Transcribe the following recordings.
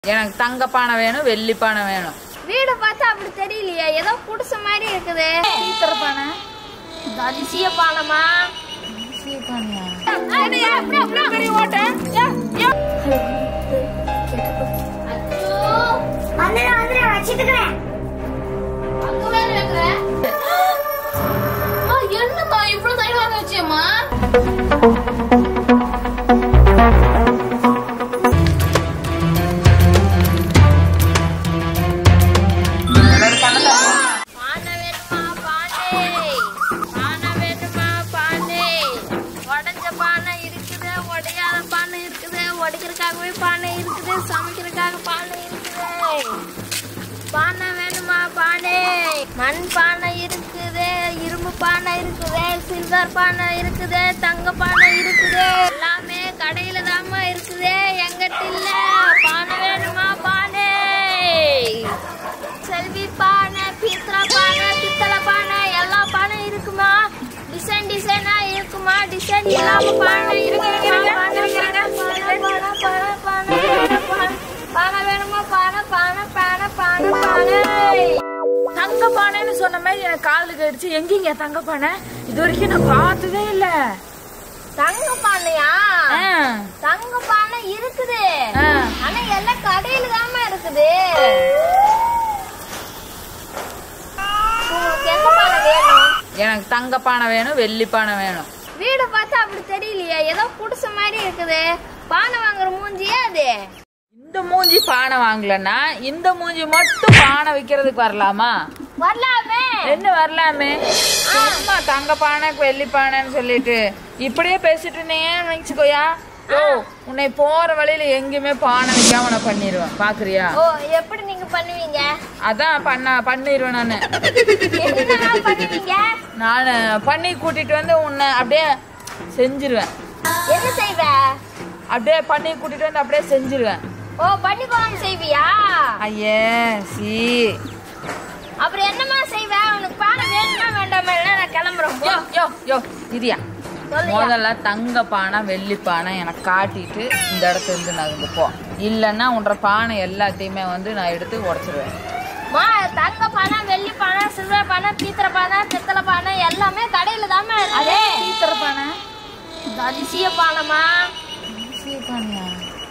எனக்கு தங்க பானை வேணும் வெள்ளி பானை வேணும் வீடு பார்த்தா அப்படி தெரியலையே ஏதோ குடிசை மாதிரி இருக்குது பீத்தர பானை இது அதிசய பானமா வந்துடுறேன் வந்துடுறேன் வச்சுட்டுக்கிறேன் என்னம்மா இவ்வளவு தைரியம் வச்சியம்மா பானை வேணுமா பானை பானை வேணுமா பானை உடஞ்ச பானை இருக்குது உடையாத பானை இருக்குது உடைக்கிறதுக்காகவே பானை இருக்குது சமைக்கிறதுக்காக பானை இருக்குது பானை வேணுமா பானை மண் பானை இருக்குது இரும்பு பானை இருக்குது சில்வர் பானை இருக்குது தங்க பானை இருக்குது எல்லாமே கடையில தாம்மா இருக்குது எங்கிட்ட இல்ல பானை வேணுமா பானை செல்வி பானை பீத்தல பானை பித்தளை பானை எல்லா பானை இருக்குமா டிசைன் டிசைனா இருக்குமா டிசைன் இல்லாம பானை இருக்குமா பானை பானை பானை பானை பானை பானை பானை வேணுமா பானை பானை பானை பானை பானை தங்க பானைன்னு சொன்ன மாதிரி எனக்கு காலுக்கு கடிச்சு எங்கீங்க தங்க பானை இது வரைக்கும் நான் பார்த்ததே இல்ல தங்க பானையா ஆ, தங்க பானை இருக்குது ஆ. ஆனா எல்லாம் கடையில தாமா இருக்குது உங்களுக்கு எந்த பானை வேணும் எனக்கு தங்க பானை வேணும் வெள்ளி பானை வேணும் வீடு பார்த்தா அப்படி தெரியலையே ஏதோ குடிசை மாதிரி இருக்குது பானை வாங்குற மூஞ்சியே அது இந்த மூஞ்சி பானை வாங்கலன்னா இந்த மூஞ்சி மட்டும் பானை விக்கிறதுக்கு வரலாமா வரலாமே என்ன வரலாமே சும்மா தங்க பானை வெள்ளி பானைன்னு சொல்லிட்டு இப்படியே பேசிட்டு இருந்தீங்கன்னு நினைச்சுக்கோயா ஓ உன்னை போற வழியில எங்கேயுமே பானை வைக்காம நான் பண்ணிடுவேன் பாக்குறியா ஓ எப்படி நீங்க பண்ணுவீங்க அதான் பண்ண பண்ணிடுவேன் நானு என்னெல்லாம் பண்ணுவீங்க நான் பண்ணி கூட்டிட்டு வந்து உன்னை அப்படியே செஞ்சிருவேன் என்ன செய்வ அப்படியே பண்ணி கூட்டிட்டு வந்து அப்படியே செஞ்சிருவேன் ஓ பண்ணி குழம்பு செய்வியா ஐயே சி அப்புறம் என்னம்மா செய்வ உனக்கு பானை வேணுமா வேண்டாமா இல்லைன்னா நான் கிளம்புறேன் போ. யோ யோ யோ இரியா சொல்லுயா. முதல்ல தங்க பானை வெள்ளி பானை எனக்கு காட்டிட்டு இந்த இடத்துல இருந்து நகர்ந்து போ இல்லைன்னா உன்ற பானை எல்லாத்தையுமே வந்து நான் எடுத்து உடச்சிருவேன் மா தங்க பானை வெள்ளி பானை சில்வர் பானை பீத்தளை பானை பித்தளை பானை எல்லாமே கடையில தாமா அதே இருக்குது பீத்தர பானை இது அதிசய பானைமா அதிசய பானையா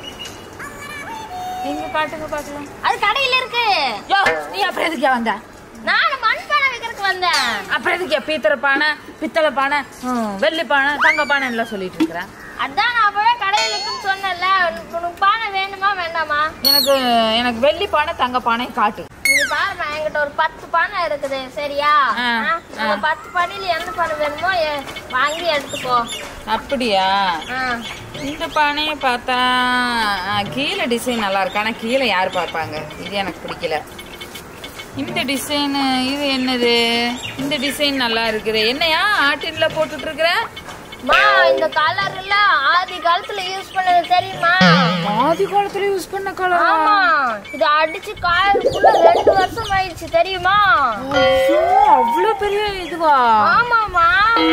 எங்க காட்டுங்க பார்க்கலாம் அது கடையில இருக்கு யோ நீ அப்புறம் எதுக்கே வந்த நான் மண் பானை வைக்கிறதுக்கு வந்தேன் அப்புறம் எதுக்கே பீத்தர பானை பித்தளை பானை ஹம், வெள்ளி பானை தங்க பானை எல்லாம் சொல்லிட்டு இருக்கிறேன் அதான் நான் அப்பவே கடையில இருக்குன்னு சொன்னேன்ல உனக்கு உனக்கு பானை வேணுமா வேண்டாமா எனக்கு எனக்கு வெள்ளி பானை தங்க பானை காட்டு நீ பாருமா என்கிட்ட ஒரு பத்து பானை இருக்குது சரியா ஆ, ஆ, இந்த பத்து பானையில எந்த பானை வேணுமோ எ- வாங்கி எடுத்துக்கோ அப்படியா ஆ. இந்த பானையை பார்த்தா ஆ, கீழே டிசைன் நல்லா இருக்கு ஆனா கீழே யார் பார்ப்பாங்க இது எனக்கு பிடிக்கல இந்த டிசைன் இது என்னது இந்த டிசைன் நல்லா இருக்குது என்னையா ஆட்டின்ல போட்டுட்டு இருக்கிற மா இந்த கலர் இல்ல ஆதி காலத்துல யூஸ் பண்ணது தெரியுமா ஆதி காலத்துல யூஸ் பண்ண கலர் ஆமா இது அடிச்சு காயறதுக்குள்ள ரெண்டு வருஷம் ஆயிடுச்சு தெரியுமா அவ்வளவு பெரிய இதுவா ஆமாமா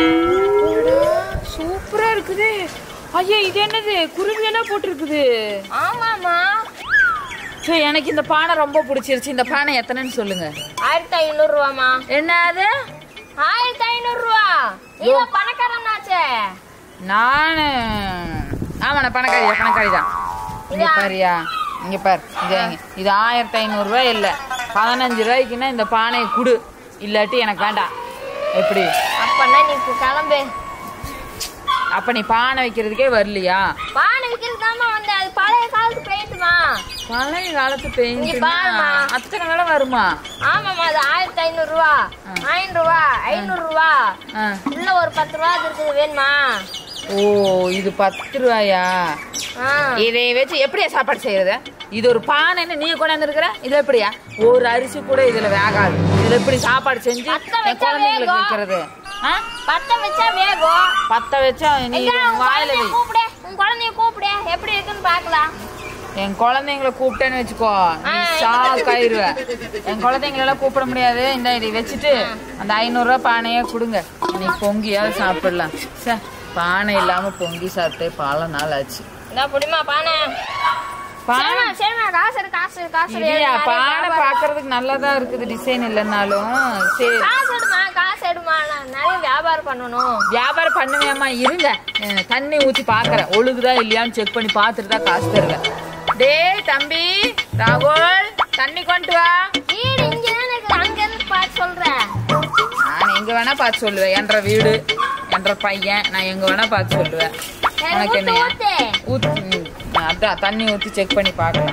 சூப்பரா இருக்குது ஐயா இது என்னது குருவி எல்லாம் போட்டிருக்குது ஆமாமா சரி எனக்கு இந்த பானை ரொம்ப பிடிச்சிருச்சு இந்த பானை எத்தனைன்னு சொல்லுங்க ஆயிரத்தி ஐநூறு ரூபாமா என்னது ஆயிரத்தி ஐநூறு ரூபா நீங்க பணக்காரனாச்சே நானு ஆமா நான் பணக்காரி பணக்காரி தான் இங்க பாரியா இங்க பாரு இது இங்க- இது ஆயிரத்தி ஐநூறு ரூபாய் இல்ல பதினஞ்சு ரூபாய்க்குன்னா இந்த பானையை குடு இல்லாட்டி எனக்கு வேண்டாம் எப்படி அப்பன்னா நீ இப்ப கிளம்பு அப்ப நீ பானை வைக்கிறதுக்கே வரலையா பானை விற்கிறது தாமா வந்தேன் அது பழைய காலத்து பெயிண்ட்டுமா பழைய காலத்து இங்க பெயிண்ட் பாரும்மா. அத்தனை வேலை வருமா ஆமாமா அது ஆயிரத்தி ஐநூறு ரூபா ஐநூறு ரூபா ஐநூறு ரூபா ஆ. உள்ள ஒரு பத்து ரூபா இருக்குது வேணுமா ஓ இது பத்து ரூபாயா ஆ இதை வச்சு எப்படியா சாப்பாடு செய்யறது இது ஒரு பானைன்னு நீ கொண்டாந்து இருக்கிற இது எப்படியா ஒரு அரிசி கூட இதுல வேகாது இதுல எப்படி சாப்பாடு செஞ்சு பத்த என் வச்சா குழந்தைங்களுக்கு வேகும். வைக்கிறது ஆ? பத்த வச்சா வேகும் பத்த வச்சா நீ எங்க உன் வாயில குழந்தைய வை கூப்பிடு உன் குழந்தைய கூப்பிடு எப்படி இருக்குன்னு பாக்கலாம் என் குழந்தைங்களை கூப்பிட்டேன்னு வச்சுக்கோ நீ ஆ. ஷாக் ஆயிருவ என் குழந்தைங்களை எல்லாம் கூப்பிட முடியாது இந்த இதை வச்சுட்டு அந்த ஐநூறு ரூபாய் பானையே கொடுங்க நீ பொங்கியாவது சாப்பிடலாம் சே பானை இல்லாம பொங்கி சாப்பிட்டே பல நாள் ஆச்சு இந்த புடிமா பானை பானை சரிம்மா சரிம்மா காசு எடு காசு எடு, காசு எடு. இல்லையா நிறைய பானை வியாபாரம். பாக்குறதுக்கு நல்லதா இருக்குது டிசைன் இல்லைன்னாலும் சரி காசு எடுமா காசு எடுமா நான் நிறைய வியாபாரம் பண்ணணும் வியாபாரம் பண்ணுவேம்மா இருங்க அஹ் தண்ணி ஊத்தி பாக்குறேன் ஒழுகுதா இல்லையான்னு செக் பண்ணி பார்த்துட்டு தான் காசு தருவேன் டேய் தம்பி ராகுல் தண்ணி கொண்டு வா வீடு இங்க தானே இருக்குது அங்க இருந்து பார்த்து சொல்றேன் நான் எங்க வேணா பார்த்து சொல்லுவேன் என்ற வீடு என்ற பையன் நான் எங்க வேணா பார்த்து சொல்லுவேன் சரி, உனக்கு ஊத்து, என்ன ஊத்து. ஊத்து ம், அதான் தண்ணி ஊத்தி செக் பண்ணி பார்க்கலாம்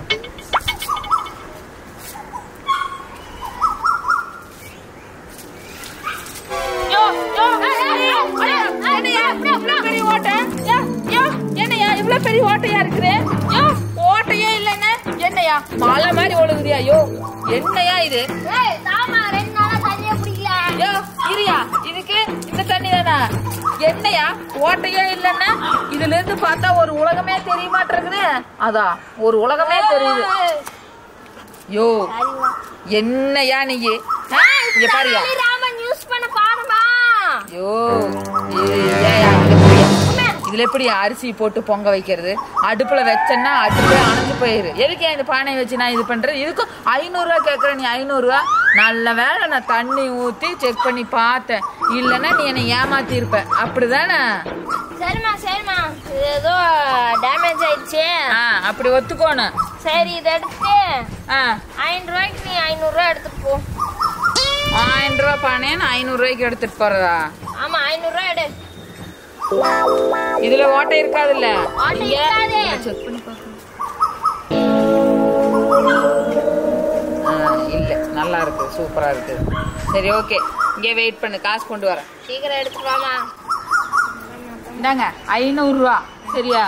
யோ, யோ, என்னய்யா, இவ்வளவு பெரிய ஓட்டை? யோ, யோ, என்னய்யா, இவ்வளவு பெரிய ஓட்டையா இருக்குது? யோ, ஓட்டையே இல்லைன்னு? என்னய்யா, மலை மாதிரி ஒழுகுதியா யோ என்னையா இது ஏய் தாமா ரெண்டு நாளா தண்ணியே பிடிக்கல யோ இரியா இதுக்கு இந்த தண்ணி தானா என்னையா ஓட்டையே இல்லைன்னா இதுல இருந்து பார்த்தா ஒரு உலகமே தெரிய மாட்டிருக்குது அதான் ஒரு உலகமே தெரியுது யோ என்னையா நீ ஆ, இங்க பாருயா ராமன் யூஸ் பண்ண பாருமா யோ இது ஏயா, இதுல எப்படியா? இதுல எப்படி அரிசி போட்டு பொங்க வைக்கிறது அடுப்புல வச்சேன்னா அடுப்பே அணைஞ்சு போயிரு எதுக்கு இந்த பானையை வச்சு நான் இது பண்றது இதுக்கும் ஐநூறுரூவா கேட்குறேன் நீ ஐநூறுரூவா நல்ல வேளை நான் தண்ணி ஊற்றி செக் பண்ணி பார்த்தேன் இல்லைன்னா நீ என்னை ஏமாத்தி இருப்ப அப்படிதானே சரிம்மா சரிம்மா இது ஏதோ டேமேஜ் ஆயிடுச்சு ஆ அப்படி ஒத்துக்கோணும் சரி இதை எடுத்து ஆ ஐநூறு ரூபாய்க்கு நீ ஐநூறுரூவா எடுத்துட்டு போ ஆயிரம் ரூபா பானையை நான் ஐநூறுரூவாய்க்கு எடுத்துட்டு போறதா ஆமா ஐநூறுரூவா எடு இதுல ஓட்டை இருக்காதுல்ல ஓட்டை இங்க இருக்காது. செக் பண்ணி பார்க்கணும் ஆ, இல்ல நல்லா இருக்கு சூப்பரா இருக்கு சரி ஓகே இங்கே வெயிட் பண்ணு காசு கொண்டு வரேன் சீக்கிரம் எடுத்துட்டு வாமா இந்தாங்க ஐநூறுரூவா சரியா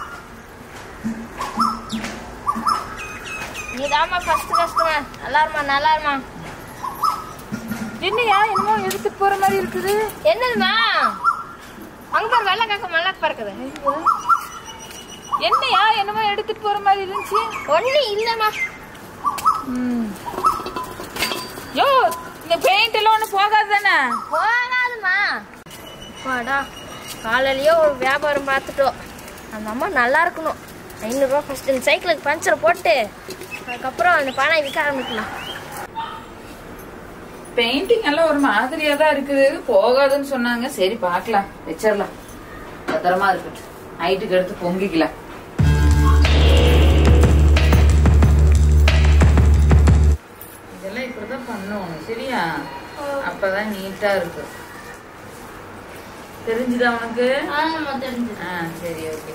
நீதாம்மா ஃபர்ஸ்ட் கஸ்டமர் நல்லா இருமா நல்லா இருமா என்னையா என்னமோ எடுத்துட்டு போற மாதிரி இருக்குது என்னதுமா அங்க பாரு வெள்ளை காக்க மல்லா பறக்குது என்னையா என்னமோ எடுத்துட்டு போற மாதிரி இருந்துச்சு ஒண்ணு இல்லம்மா ம். யோ இந்த பெயிண்ட் எல்லாம் ஒண்ணு போகாது தானே போகாதுமா வாடா காலையிலயே ஒரு வியாபாரம் பார்த்துட்டோம் அந்த அம்மா நல்லா இருக்கணும் ஐநூறுரூவா ஃபர்ஸ்ட் இந்த சைக்கிளுக்கு பஞ்சரை போட்டு அதுக்கப்புறம் அந்த பானை விற்க ஆரம்பிக்கலாம் பெயிண்டிங் எல்லாம் ஒரு மாதிரியா தான் இருக்குது போகாதுன்னு சொன்னாங்க சரி பார்க்கலாம் வச்சிடலாம் பத்திரமா இருக்கட்டும் நைட்டுக்கு எடுத்து பொங்கிக்கலாம் இதெல்லாம் இப்படிதான் பண்ணணும் சரியா அப்பதான் நீட்டா இருக்கு தெரிஞ்சுதா உனக்கு ஆமாம்மா தெரிஞ்சு ஆ சரி ஓகே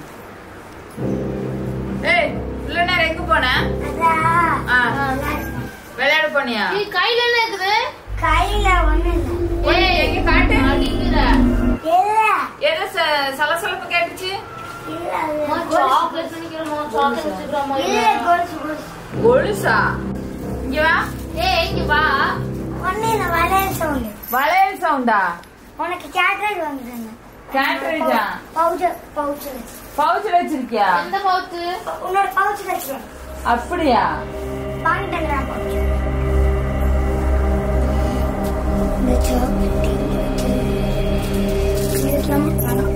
ஏய் இவ்வளவு நேரம் எங்க போன அதான் ஆ, விளையாட போனியா கையில என்ன இருக்குது கையில ஒண்ணு ஏய், எங்க காட்டு இல்ல ஏதோ ச- சலசலப்பு கேட்டுச்சு இல்ல இல்ல சாக்லேட் நினைக்கிறோமா சாக்லேட் வச்சுக்கிறோமா இல்ல கொலுசு கொலுசு கொலுசா இங்க வா ஏய் இங்க வா ஒண்ணு இல்ல வளையல் சவுண்டு வளையல் சவுண்டா உனக்கு கேட்கறது வந்துருங்க கேட்ரேஜா பவுச்சு பவுச்சு பவுச்ல வச்சிருக்கியா எந்த பவுத்து உன்னோட பவுச்சு வச்சுக்கேன் அப்படியா வாங்கிட்டு வந்துடுறேன் பவுச்சு இந்த சாக்லேட் இதுக்கெல்லாம்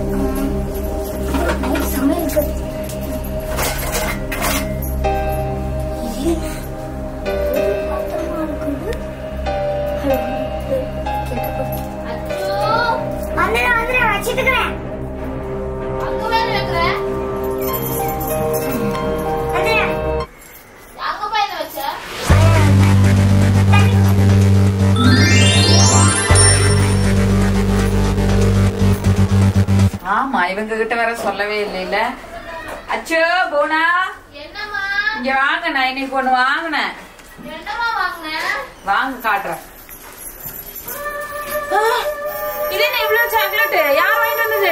பணம் சமையலுக்கு இது என்ன? ஒரு பத்திரமா இருக்குது ஹலோ கேட்டு அச்சோ வந்துடுறேன் வந்துடுறேன் வச்சுட்டு இருக்கிறேன் அங்க வேற வைக்கிற வந்துடுறேன் அங்க போய் என்ன வச்ச ஆமா இவங்க கிட்ட வேற சொல்லவே இல்லைல்ல அச்சோ போனா என்னம்மா இங்க வாங்க நான் இன்னைக்கு ஒண்ணு வாங்கினேன் என்னம்மா வாங்கின வாங்க காட்டுறேன் ஆ, இது என்ன இவ்வளவு சாக்லேட் யார் வாங்கிட்டு வந்தது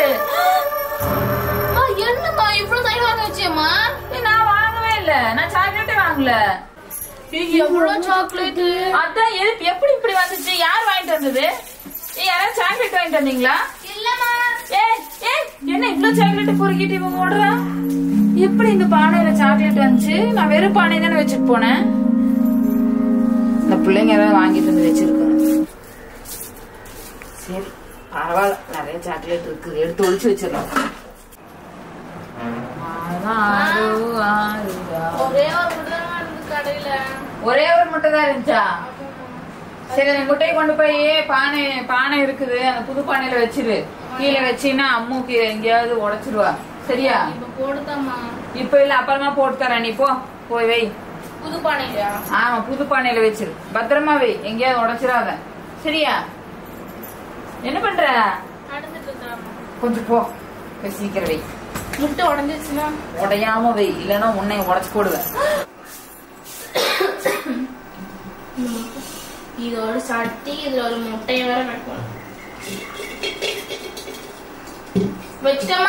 என்னம்மா இவ்வளவு தயிர் வாங்க வச்சியம்மா ஏய், நான் வாங்கவே இல்ல நான் சாக்லேட்டே வாங்கல எவ்வளவு சாக்லேட் அதான் எது- எப்படி இப்படி வந்துச்சு யார் வாங்கிட்டு வந்தது ஏய் யாராவது சாக்லேட் வாங்கிட்டு வந்தீங்களா இல்லம்மா ஏய் ஏய் என்ன இவ்வளவு சாக்லேட் பொறுக்கிட்டு இவன் ஓடுறா எப்படி இந்த பானையில சாக்லேட் வந்துச்சு நான் வெறும் பானை தானே வச்சுட்டு போனேன் இந்த பிள்ளைங்க ஏதாவது வாங்கிட்டு வந்து வச்சிருக்கணும் சரி பரவாயில்ல நிறைய சாக்லேட் இருக்குது எடுத்து ஒழிச்சு வச்சிடலாம் ஆறு ஆறு ஆறு. ஒரே ஒரு முட்டை தான் இருக்கு கடையில ஒரே ஒரு முட்டை தான் இருந்துச்சா சரி அந்த முட்டையை கொண்டு போய் பானை பானை இருக்குது அந்த புது பானையில வச்சிரு கீழே வச்சீங்கன்னா அம்முக்கு எங்கேயாவது உடைச்சிருவா சரியா இப்ப போடுதாம்மா இப்ப இல்ல அப்புறமா போட்டு தரேன் நீ போ போய் வை புது பானையிலயா ஆமா புது பானையில வச்சிரு பத்திரமா வை எங்கேயாவது உடைச்சிடாத சரியா என்ன பண்ற நடந்துட்டு இருக்கிறாம்மா கொஞ்சம் போ போய் சீக்கிரம் வை முட்டை உடஞ்சிச்சுன்னா உடையாம வை இல்லைன்னா உன்னை உடைச்சு போடுவேன் இது ஒரு சட்டி இதுல ஒரு முட்டையை வேற வைக்கணும் வச்சிட்டோமா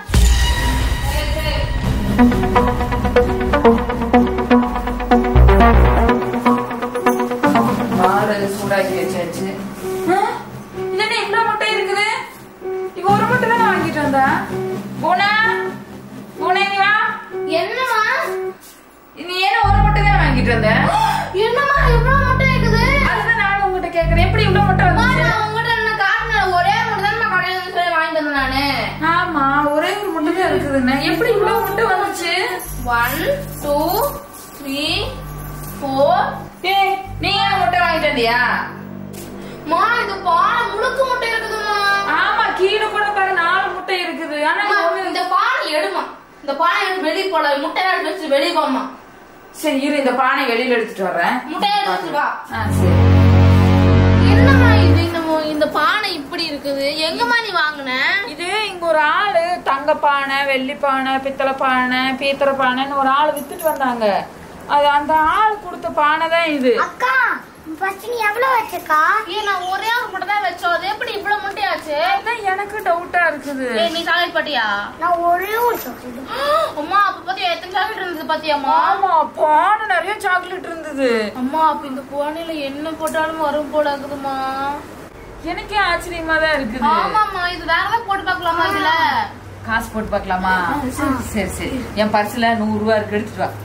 மாடு சூடாக்கி வச்சாச்சு என்ன இவ்வளவு முட்டை இருக்குது இவ ஒரு முட்டை தானே வாங்கிட்டு வந்தா பூனா பூனா நீ வா என்னம்மா நீ ஏன் ஒரு முட்டை தானே வாங்கிட்டு வந்த என்னம்மா இவ்வளவு முட்டை இருக்குது அதுதான் நானும் உங்ககிட்ட கேக்குறேன் எப்படி இவ்வளவு முட்டை அம்மா, வந்துச்சு நான் உங்ககிட்ட என்ன காட்டினேன் ஒரே முட்டை தான் கடையில இருந்து சொல்லி வாங்கிட்டு வந்தேன் நானு ஆமா ஒரே ஒரு முட்டை தான் இருக்குதுன்னு எப்படி இவ்வளவு முட்டை வந்துச்சு ஒன் டூ த்ரீ ஃபோர் ஏய் நீ ஏன் முட்டை வாங்கிட்டு வந்தியா மா இது பானை முழுக்க முட்டை இருக்குதுமா ஆமா கீழே கூட பாரு நாலு முட்டை இருக்குது ஆனா அம்மா, இது ஒண்ணு- இந்த பானை எடுமா இந்த பானை எடுத்து வெளியே போல முட்டை எடுத்து வச்சு வெளியே போமா சரி இரு இந்த பானை வெளியில எடுத்துட்டு வர்றேன் முட்டையை எடுத்து வச்சு வா ஆ, சரி என்னம்மா இது இந்த மு- இந்த பானை இப்படி இருக்குது எங்கம்மா நீ வாங்குன இது இங்க ஒரு ஆளு தங்க பானை வெள்ளி பானை பித்தளை பானை பீத்தளை பானைன்னு ஒரு ஆள் வித்துட்டு வந்தாங்க அது அந்த ஆள் கொடுத்த பானை தான் இது அக்கா ஃபர்ஸ்ட் நீ எவ்வளவு வச்சிருக்கா ஏய் நான் ஒரே ஒரு முட்டை தான் வச்சோம் அது எப்படி இவ்வளவு முட்டையாச்சு அதான் எனக்கு டவுட்டா இருக்குது ஏய் நீ சாக்லேட் பாட்டியா நான் ஒரே ஒரு சாக்லேட் அம்மா அப்ப பாத்தியா எத்தனை சாக்லேட் இருந்தது பாத்தியாம்மா ஆமா பானை நிறைய சாக்லேட் இருந்தது அம்மா அப்ப இந்த பானையில என்ன போட்டாலும் வரும் போல இருக்குதுமா எனக்கே ஆச்சரியமா தான் இருக்குது ஆமாம்மா இது வேற ஏதாவது போட்டு பார்க்கலாமா இதுல காசு போட்டு பார்க்கலாமா சரி சரி என் பர்ஸ்ல நூறு ரூபா இருக்கு எடுத்துட்டு வா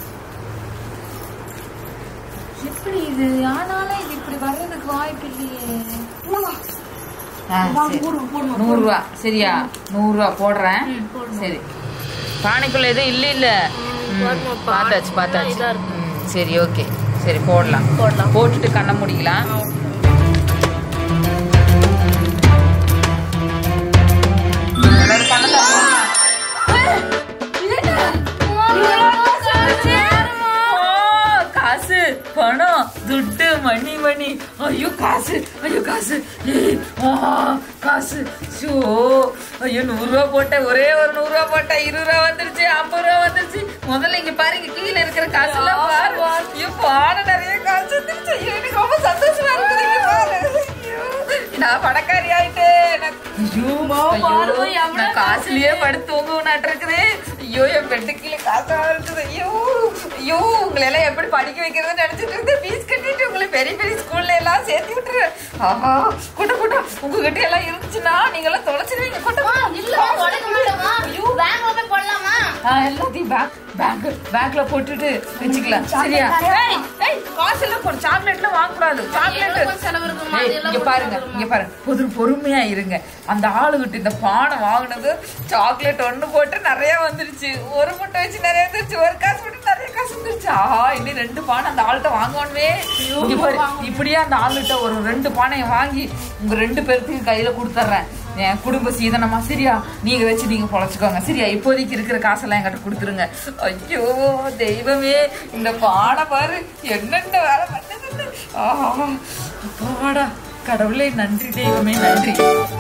எப்படி இது ஆனாலும் இது இப்படி வர்றதுக்கு வாய்ப்பு இல்லையே ஆ, சரி. நூறு ரூபா சரியா நூறு ரூபா போடுறேன் சரி பானைக்குள்ள எதுவும் இல்ல இல்ல ம், போடுமா, பானை பார்த்தாச்சு பார்த்தாச்சு இதா இருக்கு. ம், சரி ஓகே சரி போடலாம் போடலாம். போட்டுட்டு கண்ண முடிக்கலாம் எல்லாரும் கண்ணை திறந்துருங்க. ஓ, காசு பணம் துட்டு மணி மணி ஐயோ காசு ஐயோ காசு ஏய், ஆ, காசு ஷோ ஐயோ நூறு ரூபா போட்டேன் ஒரே ஒரு நூறு ரூபா போட்டேன் இருபது ரூபா வந்துருச்சு ஐம்பது ரூபா வந்துருச்சு முதல்ல இங்க பாருங்க கீழே இருக்கிற காசு எல்லாம் பாரு ஐயோ பாட நிறைய காசு வந்துருச்சு ஐயோ எனக்கு ரொம்ப சந்தோஷமா இருக்குது இங்க பாரு ஐயோ, நான் பணக்காரி ஆயிட்டேன் எனக்கு- ஐயோ பாருங்க, ஐயோ, எவ்வளவு நான் காசுலயே படுத்து தூங்குனாட்டு இருக்குது ஐயோ என் பெட்டு கீழே காசா இருக்குது ஐயோ ஐயோ உங்களை எல்லாம் எப்படி படிக்க வைக்கிறதுன்னு நினைச்சிட்டு இருந்தேன் ஃபீஸ் கட்டிட்டு உங்களை பெரிய பெரிய ஸ்கூல்ல எல்லாம் சேர்த்து விட்டுருவேன் ஆஹா கூட்ட கூட்டம் உங்ககிட்ட எல்லாம் இருந்துச்சுன்னா நீங்க எல்லாம் தொலைச்சிருவீங்க கூட்டமா இல்ல உடைக்க மாட்டோமா பேங்க்ல போய் போடலாமா எல்லாத்தையும் பேங்க் பேங்க் பேங்க்ல போட்டுட்டு வச்சுக்கலாம் சரியா ஏய், ஏய், காசு எல்லாம் போடு சாக்லேட்லாம் வாங்கக்கூடாது சாக்லேட் எனக்கும் செலவு இருக்குமா ஏய், அதெல்லாம் இங்க பாருங்க இங்க பாருங்க பொது பொறுமையா இருங்க அந்த ஆளுகிட்ட இந்த பானை வாங்குனது சாக்லேட் ஒண்ணு போட்டு நிறைய வந்துருச்சு ஒரு முட்டை வச்சு நிறைய வந்துருச்சு ஒரு காசு போட்டு நிறைய காசு வந்துருச்சு ஆஹா இன்னும் ரெண்டு பானை அந்த ஆள்கிட்ட வாங்கணுமே இங்க பாரு இப்படியே அந்த ஆளுகிட்ட ஒரு ரெண்டு பானையை வாங்கி உங்க ரெண்டு பேருக்கு கையில கொடுத்துட்றேன் என் குடும்ப சீதனமா சரியா நீங்க வச்சு நீங்க பொழைச்சுக்கோங்க சரியா இப்போதைக்கு இருக்கிற காசெல்லாம் என்கிட்ட கொடுத்துருங்க ஐயோ தெய்வமே இந்த பானை பாரு என்னென்ன வேலை பண்ணுதுன்னு ஆஹா அப்பாடா கடவுளே நன்றி தெய்வமே நன்றி